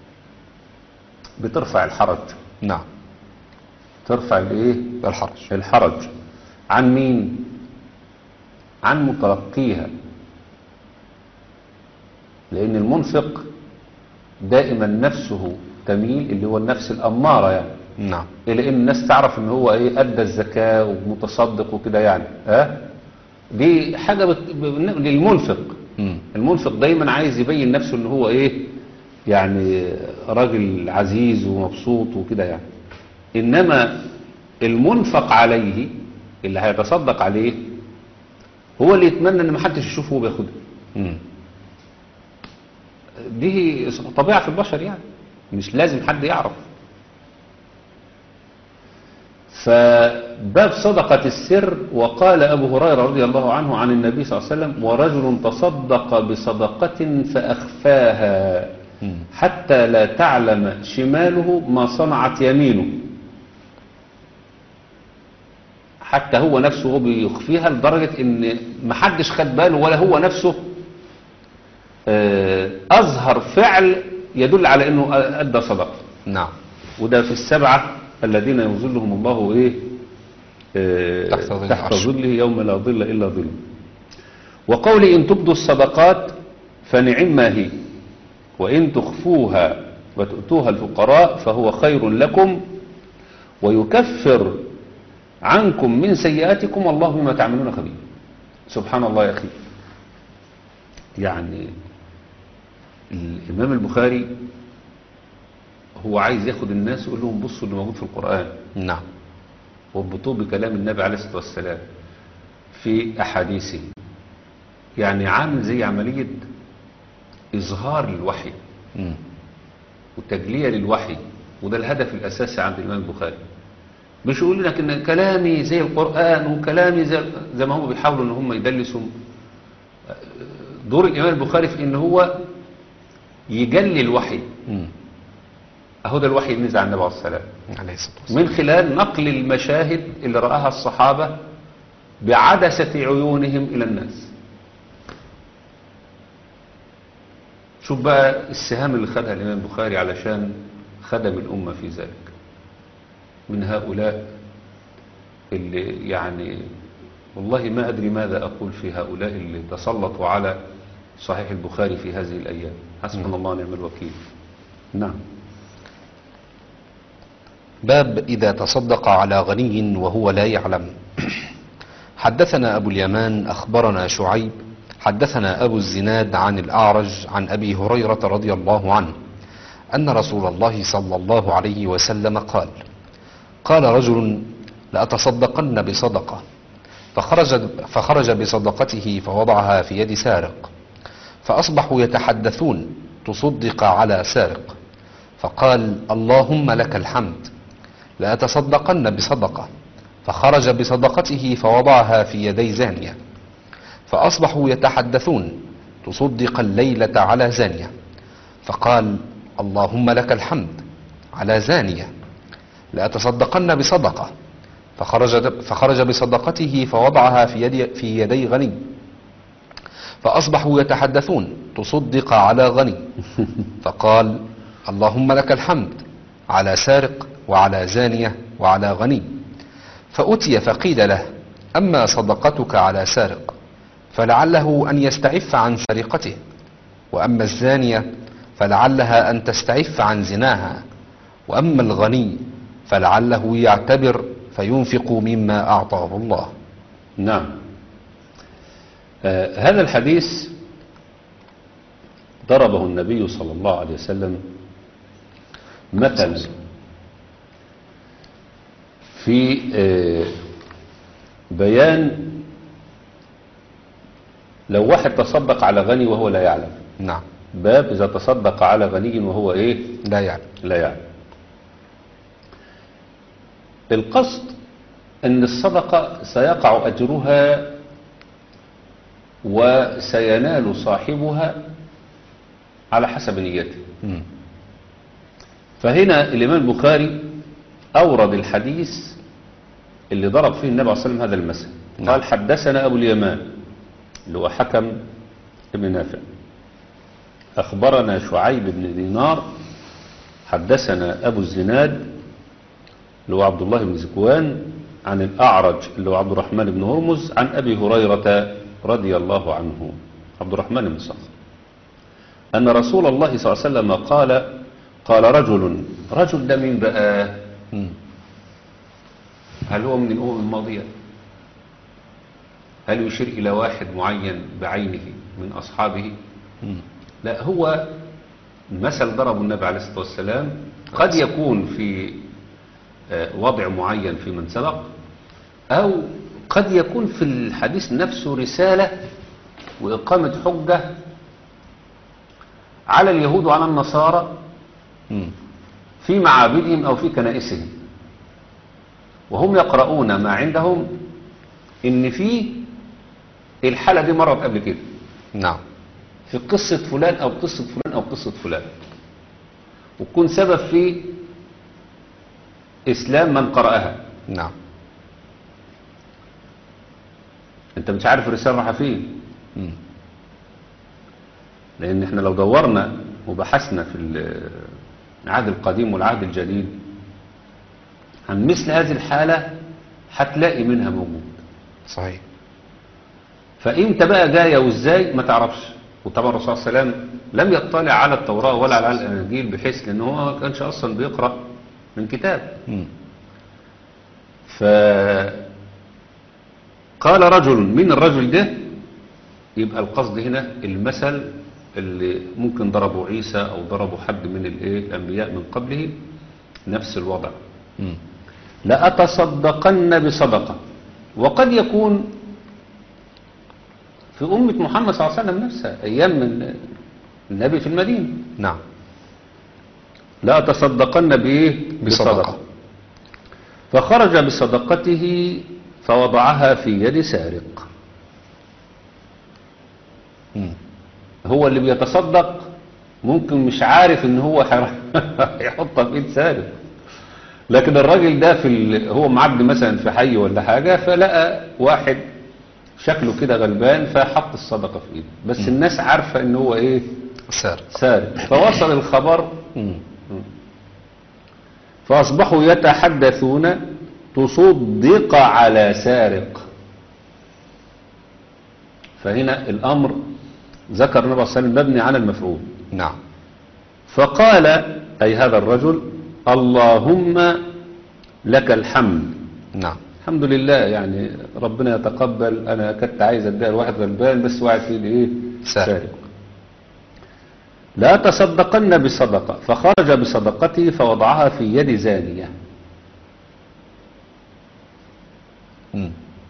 بترفع الحرج نعم ترفع الايه الحرج الحرج عن مين عن متلقيها لان المنفق دائما نفسه تميل اللي هو النفس الاماره يعني نعم الى ان الناس تعرف ان هو ايه ادى الزكاه ومتصدق وكده يعني ها دي حاجه بت... ب- للمنفق مم. المنفق دايما عايز يبين نفسه ان هو ايه يعني راجل عزيز ومبسوط وكده يعني انما المنفق عليه اللي هيتصدق عليه هو اللي يتمنى ان محدش يشوفه وهو بياخدها مم. دي طبيعة في البشر يعني مش لازم حد يعرف فباب صدقة السر وقال أبو هريرة رضي الله عنه عن النبي صلى الله عليه وسلم ورجل تصدق بصدقة فأخفاها مم. حتى لا تعلم شماله ما صنعت يمينه حتى هو نفسه هو بيخفيها لدرجة ان محدش خد باله ولا هو نفسه آه، أظهر فعل يدل على أنه أدى صدقة نعم وده في السبعة الذين يظلهم الله إيه آه، تحت ظل تحت العرش. ظله يوم لا ظل إلا ظله وقول إن تبدوا الصدقات فنعما هي وإن تخفوها وتؤتوها الفقراء فهو خير لكم ويكفر عنكم من سيئاتكم والله بما تعملون خبير سبحان الله يا أخي يعني الإمام البخاري هو عايز ياخد الناس ويقول لهم بصوا اللي موجود في القرآن نعم واربطوه بكلام النبي عليه الصلاة والسلام في أحاديثه يعني عامل زي عملية إظهار للوحي مم. وتجلية للوحي وده الهدف الأساسي عند الإمام البخاري مش يقول لك إن كلامي زي القرآن وكلامي زي, زي ما هم بيحاولوا إن هم يدلسوا دور الإمام البخاري في إن هو يجلي الوحي مم. أهو ده الوحي اللي نزل عن النبي عليه الصلاة والسلام عليه الصلاة والسلام من خلال نقل المشاهد اللي رآها الصحابة بعدسة عيونهم إلى الناس شوف بقى السهام اللي خدها الإمام البخاري علشان خدم الأمة في ذلك من هؤلاء اللي يعني والله ما أدري ماذا أقول في هؤلاء اللي تسلطوا على صحيح البخاري في هذه الأيام حسبنا الله ونعم الوكيل نعم باب إذا تصدق على غني وهو لا يعلم حدثنا أبو اليمان أخبرنا شعيب حدثنا أبو الزناد عن الأعرج عن أبي هريرة رضي الله عنه أن رسول الله صلى الله عليه وسلم قال قال رجل لأتصدقن بصدقة فخرج, فخرج بصدقته فوضعها في يد سارق فأصبحوا يتحدثون تصدق على سارق فقال اللهم لك الحمد لأتصدقن بصدقة فخرج بصدقته فوضعها في يدي زانية فأصبحوا يتحدثون تصدق الليلة على زانية فقال اللهم لك الحمد على زانية لأتصدقن بصدقة فخرج, فخرج بصدقته فوضعها في, يدي في يدي غني فأصبحوا يتحدثون تصدق على غني فقال اللهم لك الحمد على سارق وعلى زانية وعلى غني فأتي فقيل له أما صدقتك على سارق فلعله أن يستعف عن سرقته وأما الزانية فلعلها أن تستعف عن زناها وأما الغني فلعله يعتبر فينفق مما أعطاه الله نعم آه هذا الحديث ضربه النبي صلى الله عليه وسلم مثل في آه بيان لو واحد تصدق على غني وهو لا يعلم نعم باب إذا تصدق على غني وهو إيه لا يعلم لا يعلم القصد أن الصدقة سيقع أجرها وسينال صاحبها على حسب نيته مم. فهنا الإمام البخاري أورد الحديث اللي ضرب فيه النبي عليه الصلاة والسلام هذا المثل نعم. قال حدثنا أبو اليمان اللي هو حكم ابن نافع أخبرنا شعيب بن دينار حدثنا أبو الزناد اللي هو عبد الله بن زكوان عن الأعرج اللي هو عبد الرحمن بن هرمز عن أبي هريرة رضي الله عنه عبد الرحمن بن صخر أن رسول الله صلى الله عليه وسلم قال قال رجل رجل ده مين بقى مم. هل هو من الأمم الماضية هل يشير إلى واحد معين بعينه من أصحابه مم. لا هو مثل ضربه النبي عليه الصلاة والسلام قد يكون في آه، وضع معين في من سبق أو قد يكون في الحديث نفسه رسالة وإقامة حجة على اليهود وعلى النصارى مم. في معابدهم أو في كنائسهم وهم يقرؤون ما عندهم إن في الحالة دي مرت قبل كده نعم في قصة فلان أو قصة فلان أو قصة فلان وتكون سبب في إسلام من قرأها نعم أنت مش عارف الرسالة رايحة فين مم. لأن احنا لو دورنا وبحثنا في العهد القديم والعهد الجديد عن مثل هذه الحالة هتلاقي منها موجود صحيح فإمتى بقى جاية وإزاي ما تعرفش وطبعا الرسول صلى الله عليه وسلم لم يطلع على التوراة ولا على الأناجيل بحيث لأنه هو ما كانش أصلا بيقرأ من كتاب مم. فقال رجل من الرجل ده يبقى القصد هنا المثل اللي ممكن ضربه عيسى أو ضربه حد من الإيه الأنبياء من قبله نفس الوضع مم. لأتصدقن بصدقة وقد يكون في أمة محمد صلى الله عليه وسلم نفسها أيام من النبي في المدينة نعم لأتصدقن بإيه بصدقة. فخرج بصدقته فوضعها في يد سارق مم. هو اللي بيتصدق ممكن مش عارف ان هو هيروح- هيحطها في ايد سارق لكن الراجل ده في ال... هو معدي مثلا في حي ولا حاجة فلقى واحد شكله كده غلبان فحط الصدقة في ايده بس الناس عارفة ان هو ايه سارق سارق فوصل الخبر مم. فأصبحوا يتحدثون تصدق على سارق فهنا الأمر ذكر النبي صلى الله عليه وسلم مبني على المفعول نعم فقال أي هذا الرجل اللهم لك الحمد نعم الحمد لله يعني ربنا يتقبل أنا كنت عايز أديها لواحد غلبان بس واحد فيه إيه سارق. لا تصدقن بصدقة فخرج بصدقته فوضعها في يد زانية مم.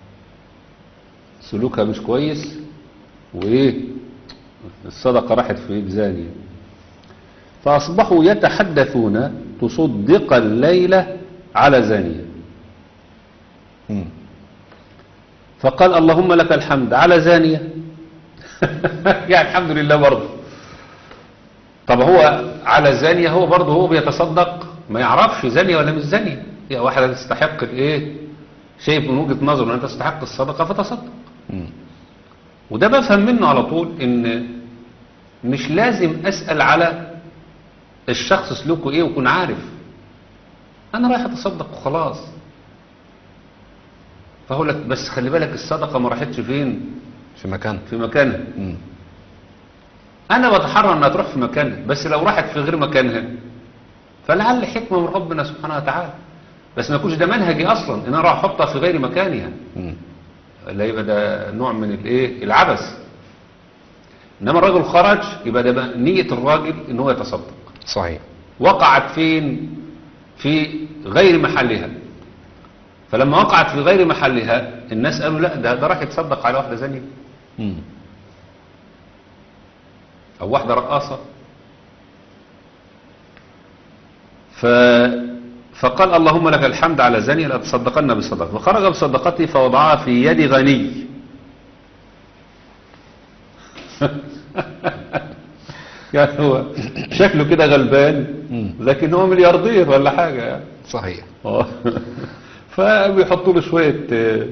سلوكها مش كويس وايه الصدقة راحت في يد زانية فأصبحوا يتحدثون تصدق الليلة على زانية مم. فقال اللهم لك الحمد على زانية يعني الحمد لله برضه طب هو على زانية هو برضه هو بيتصدق ما يعرفش زانية ولا مش زانية هي واحدة تستحق الايه شايف من وجهة نظره انها تستحق الصدقة فتصدق مم. وده بفهم منه على طول ان مش لازم اسأل على الشخص سلوكه ايه ويكون عارف انا رايح اتصدق وخلاص فهقول لك بس خلي بالك الصدقة ما راحتش فين في مكان في مكانها مم. انا بتحرى انها تروح في مكانها بس لو راحت في غير مكانها فلعل حكمة من ربنا سبحانه وتعالى بس ما يكونش ده منهجي اصلا ان انا راح احطها في غير مكانها مم. لا يبقى ده نوع من الايه العبث انما الراجل خرج يبقى ده بقى نية الراجل ان هو يتصدق صحيح وقعت فين في غير محلها فلما وقعت في غير محلها الناس قالوا لا ده ده راح يتصدق على واحدة زانية مم. او واحدة رقاصة ف فقال اللهم لك الحمد على زانية لأتصدقن بصدقة فخرج بصدقته فوضعها في يد غني يعني هو شكله كده غلبان لكن هو ملياردير ولا حاجة يعني صحيح آه. فبيحطوا له شوية آه،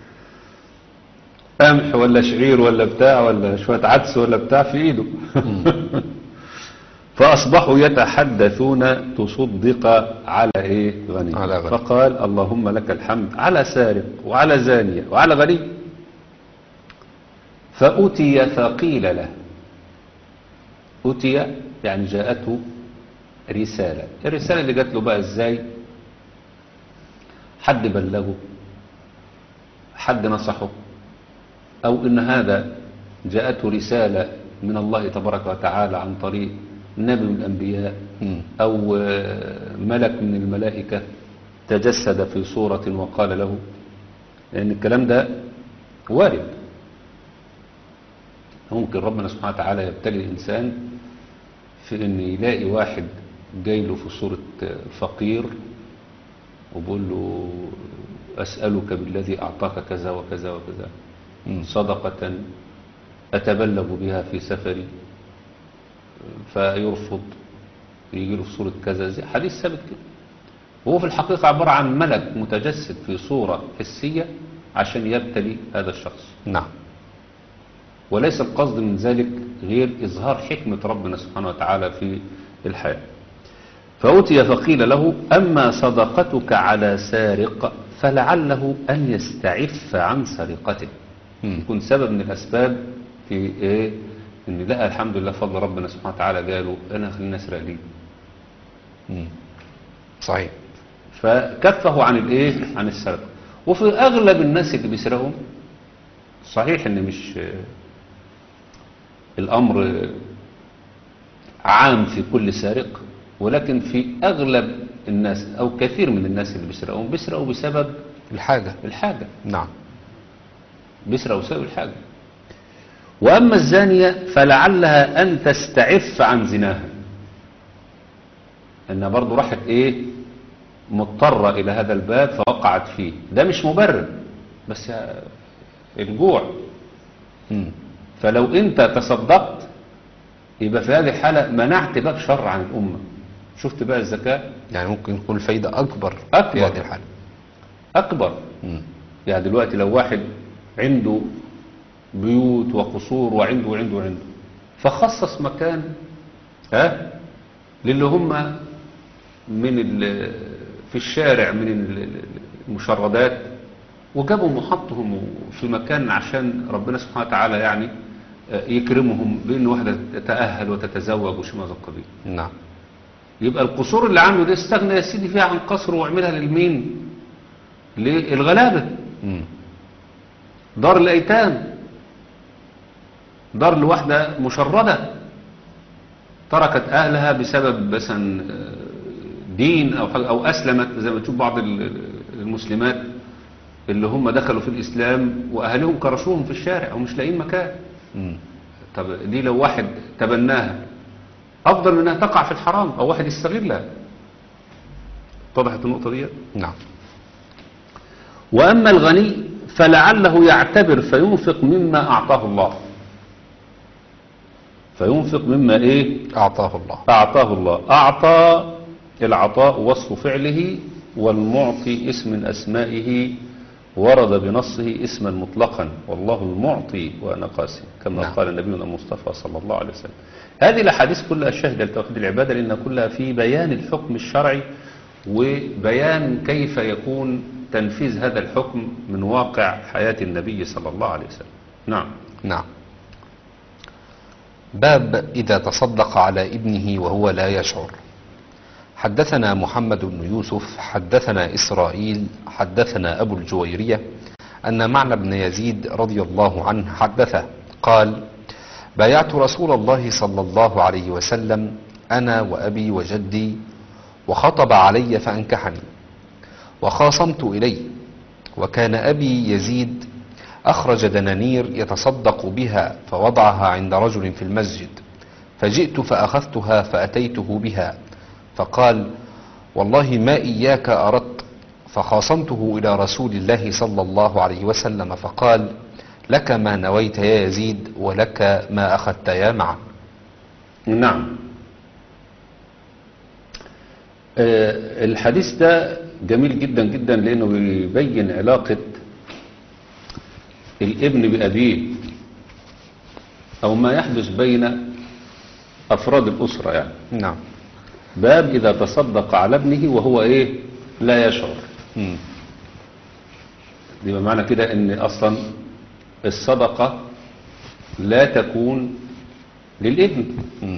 قمح ولا شعير ولا بتاع ولا شوية عدس ولا بتاع في ايده فأصبحوا يتحدثون تصدق على ايه غني على غني. فقال اللهم لك الحمد على سارق وعلى زانية وعلى غني فأتي فقيل له أتي يعني جاءته رسالة الرسالة اللي جات له بقى ازاي حد بلغه حد نصحه أو إن هذا جاءته رسالة من الله تبارك وتعالى عن طريق نبي من الأنبياء مم. أو آه، ملك من الملائكة تجسد في صورة وقال له لأن الكلام ده وارد ممكن ربنا سبحانه وتعالى يبتلي الإنسان في أن يلاقي واحد جاي له في صورة آه، فقير وبقول له أسألك بالذي أعطاك كذا وكذا وكذا مم. صدقة أتبلغ بها في سفري فيرفض يجي له في صورة كذا زي حديث ثابت كده وهو في الحقيقة عبارة عن ملك متجسد في صورة حسية عشان يبتلي هذا الشخص نعم وليس القصد من ذلك غير إظهار حكمة ربنا سبحانه وتعالى في الحياة فأتي فقيل له أما صدقتك على سارق فلعله أن يستعف عن سرقته مم. يكون سبب من الأسباب في إيه إن لقى الحمد لله فضل ربنا سبحانه وتعالى قالوا أنا خلينا أسرق ليه مم. صحيح فكفه عن الايه عن السرقه وفي اغلب الناس اللي بيسرقوا صحيح ان مش آه، الامر آه، عام في كل سارق ولكن في اغلب الناس او كثير من الناس اللي بيسرقوا بيسرقوا بسبب الحاجة الحاجه نعم بيسرقوا بسبب الحاجه واما الزانيه فلعلها ان تستعف عن زناها انها برضو راحت ايه مضطرة الى هذا الباب فوقعت فيه ده مش مبرر بس يا- الجوع مم. فلو انت تصدقت يبقى في هذه الحالة منعت باب شر عن الامة شفت بقى الزكاة يعني ممكن يكون الفايدة أكبر أكبر. في هذه الحالة اكبر مم. يعني دلوقتي لو واحد عنده بيوت وقصور وعنده وعنده وعنده فخصص مكان ها للي هم من ال- في الشارع من ال- المشردات وجابهم وحطهم في مكان عشان ربنا سبحانه وتعالى يعني آه، يكرمهم بان واحده تتاهل وتتزوج وشيء من هذا القبيل نعم يبقى القصور اللي عنده ده استغنى يا سيدي فيها عن قصر واعملها للمين للغلابه مم. دار الأيتام دار لواحدة مشردة تركت أهلها بسبب مثلا آه، دين أو حاجة أو أسلمت زي ما تشوف بعض ال- المسلمات اللي هم دخلوا في الإسلام وأهلهم كرشوهم في الشارع أو مش لاقيين مكان مم. طب دي لو واحد تبناها أفضل من أنها تقع في الحرام أو واحد يستغلها اتضحت النقطة دي نعم وأما الغني فلعله يعتبر فينفق مما أعطاه الله فينفق مما إيه أعطاه الله أعطاه الله أعطى العطاء وصف فعله والمعطي اسم من أسمائه ورد بنصه اسما مطلقا والله المعطي وأنا قاسم كما نعم. قال نبينا المصطفى صلى الله عليه وسلم هذه الأحاديث كلها شاهدة لتوحيد العبادة لأن كلها في بيان الحكم الشرعي وبيان كيف يكون تنفيذ هذا الحكم من واقع حياة النبي صلى الله عليه وسلم نعم نعم باب إذا تصدق على ابنه وهو لا يشعر حدثنا محمد بن يوسف حدثنا إسرائيل حدثنا أبو الجويرية أن معنى بن يزيد رضي الله عنه حدثه قال بايعت رسول الله صلى الله عليه وسلم أنا وأبي وجدي وخطب علي فأنكحني وخاصمت إليه وكان أبي يزيد أخرج دنانير يتصدق بها فوضعها عند رجل في المسجد فجئت فأخذتها فأتيته بها فقال والله ما إياك أردت فخاصمته إلى رسول الله صلى الله عليه وسلم فقال لك ما نويت يا يزيد ولك ما أخذت يا معا نعم آه، الحديث ده جميل جدا جدا لأنه بيبين علاقة الابن بأبيه أو ما يحدث بين أفراد الأسرة يعني نعم باب إذا تصدق على ابنه وهو إيه لا يشعر مم. دي بمعنى كده ان اصلا الصدقة لا تكون للابن مم.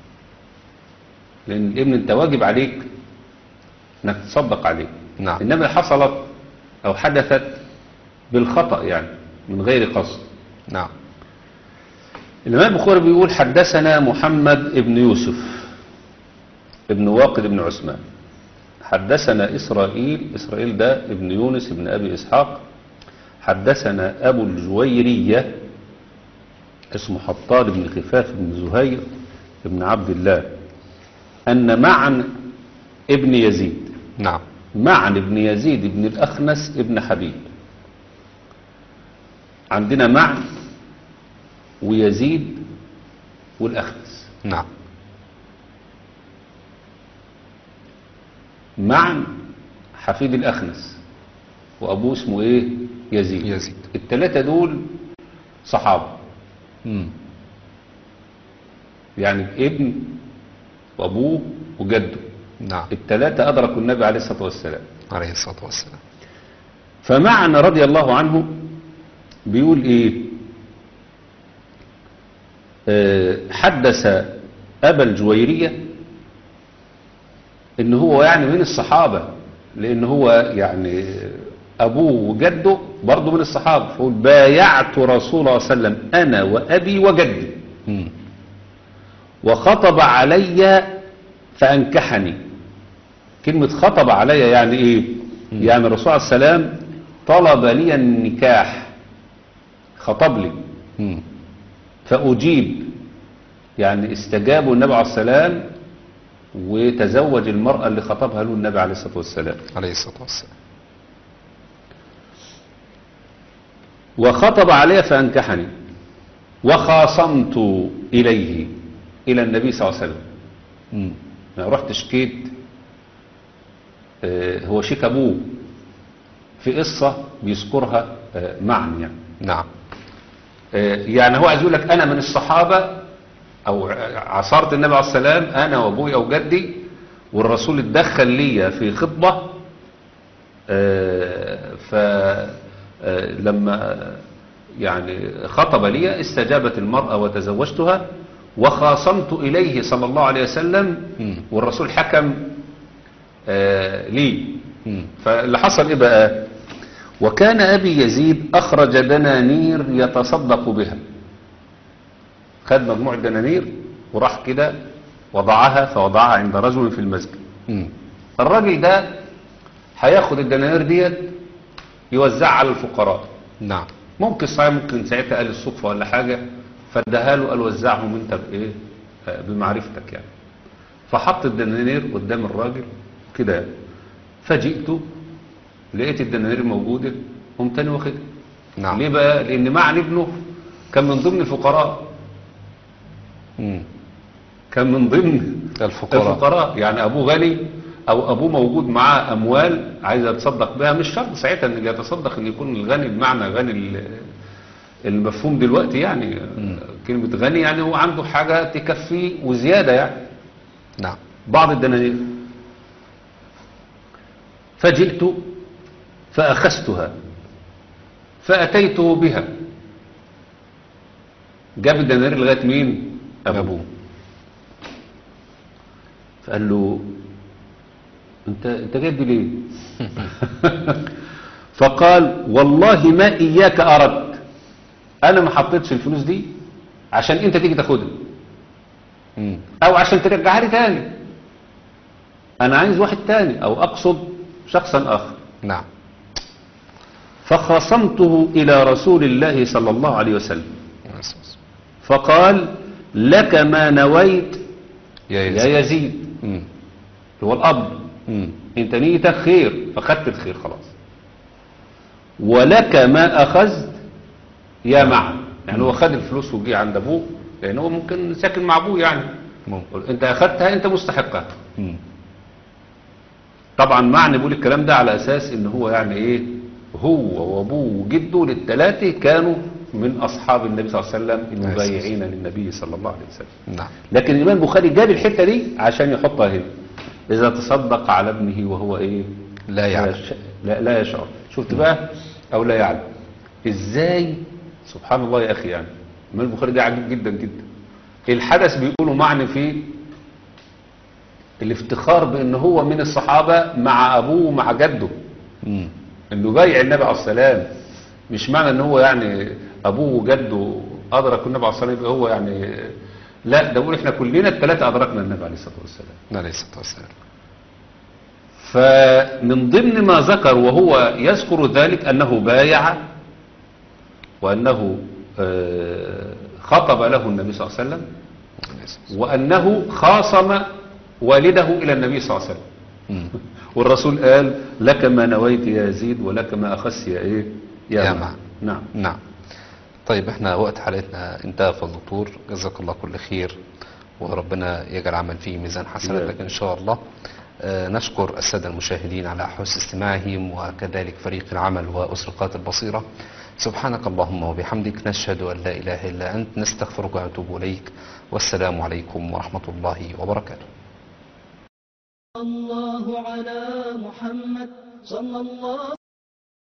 لان الابن انت واجب عليك انك تصدق عليه نعم. انما حصلت او حدثت بالخطأ يعني من غير قصد نعم الامام البخاري بيقول حدثنا محمد ابن يوسف ابن واقد ابن عثمان حدثنا إسرائيل إسرائيل ده ابن يونس ابن أبي إسحاق حدثنا أبو الجويرية اسمه حطار بن خفاف بن زهير بن عبد الله أن معا ابن يزيد نعم معا ابن يزيد ابن الأخنس ابن حبيب عندنا معا ويزيد والأخنس نعم معا حفيد الأخنس وأبوه اسمه إيه يزيد يزيد. التلاتة دول صحابة مم. يعني ابن وأبوه وجده نعم التلاتة أدركوا النبي عليه الصلاة والسلام عليه الصلاة والسلام فمعنا رضي الله عنه بيقول ايه آه، حدث ابا الجويرية ان هو يعني من الصحابة لان هو يعني ابوه وجده برضه من الصحابة فقول بايعت رسول الله صلى الله عليه وسلم انا وابي وجدي مم. وخطب علي فأنكحني كلمة خطب علي يعني ايه يعني الرسول عليه السلام طلب لي النكاح خطب لي مم. فأجيب يعني استجابوا النبي عليه السلام وتزوج المرأة اللي خطبها له النبي عليه الصلاة والسلام عليه الصلاة والسلام وخطب علي فأنكحني وخاصمت إليه إلى النبي صلى الله عليه وسلم مم. أنا رحت شكيت آه، هو شيك أبوه في قصة بيذكرها آه، معا يعني نعم آه، يعني هو عايز يقول لك أنا من الصحابة أو عصرت النبي عليه السلام أنا وأبوي أو جدي والرسول اتدخل لي في خطبة فلما يعني خطب لي استجابت المرأة وتزوجتها وخاصمت إليه صلى الله عليه وسلم مم. والرسول حكم آه، لي مم. فاللي حصل إيه بقى وكان أبي يزيد أخرج دنانير يتصدق بها خد مجموعة دنانير وراح كده وضعها فوضعها عند رجل في المسجد مم. الراجل ده هياخد الدنانير ديت يوزعها على الفقراء نعم ممكن صحيح ممكن ساعتها قال الصدفة ولا حاجة فاداها له قال وزعهم انت بايه آه، بمعرفتك يعني فحط الدنانير قدام الراجل كده يعني. فجئت لقيت الدنانير موجودة قمت تاني واخدها نعم ليه بقى لان معنى ابنه كان من ضمن الفقراء مم. كان من ضمن الفقراء الفقراء يعني ابوه غني او ابوه موجود معاه اموال عايز يتصدق بها مش شرط ساعتها ان اللي يتصدق ان يكون الغني بمعنى غني ال- المفهوم دلوقتي يعني كلمة غني يعني هو عنده حاجة تكفيه وزيادة يعني نعم بعض الدنانير فجئت فأخذتها فأتيته بها جاب الدنانير لغاية مين أبوه فقال له انت انت جايب دي ليه فقال والله ما اياك اردت انا ما حطيتش الفلوس دي عشان انت تيجي تاخدها مم. او عشان ترجعها لي تاني انا عايز واحد تاني او اقصد شخصا اخر نعم فخصمته الى رسول الله صلى الله عليه وسلم عليه الصلاة والسلام. فقال لك ما نويت يا يا يزيد يزيد مم. هو الاب مم. انت نيتك خير فخدت الخير خلاص ولك ما اخذت يا معا يعني هو خد الفلوس وجي عند ابوه لان هو ممكن ساكن مع ابوه يعني ممكن انت اخذتها انت مستحقها مم. طبعا معنى بيقول الكلام ده على اساس ان هو يعني ايه هو وابوه وجده للثلاثه كانوا من اصحاب النبي صلى الله عليه وسلم المبايعين للنبي صلى الله عليه وسلم نعم لكن الامام البخاري جاب الحته دي عشان يحطها هنا اذا تصدق على ابنه وهو ايه لا يعلم. يش- لا, لا يشعر شفت بقى او لا يعلم ازاي سبحان الله يا اخي يعني الامام البخاري ده عجيب جدا جدا الحدث بيقولوا معنى في الافتخار بان هو من الصحابه مع ابوه ومع جده مم. انه بايع النبي عليه السلام مش معنى ان هو يعني ابوه وجده ادركوا النبي عليه الصلاه والسلام يبقى هو يعني لا ده بقول احنا كلنا الثلاثه ادركنا النبي عليه الصلاه والسلام عليه الصلاة والسلام فمن ضمن ما ذكر وهو يذكر ذلك انه بايع وانه آه، خطب له النبي صلى الله عليه وسلم عليه الصلاة والسلام. وانه خاصم والده الى النبي صلى الله عليه وسلم مم. والرسول قال لك ما نويت يا يزيد ولك ما أخس يا إيه يا يا معن. معن نعم نعم طيب احنا وقت حلقتنا انتهى يا دكتور جزاك الله كل خير وربنا يجعل عمل فيه ميزان حسناتك ان شاء الله آه، نشكر السادة المشاهدين على حسن استماعهم وكذلك فريق العمل وأسرقات البصيرة سبحانك اللهم وبحمدك نشهد أن لا إله إلا أنت نستغفرك ونتوب إليك والسلام عليكم ورحمة الله وبركاته الله على محمد صلى الله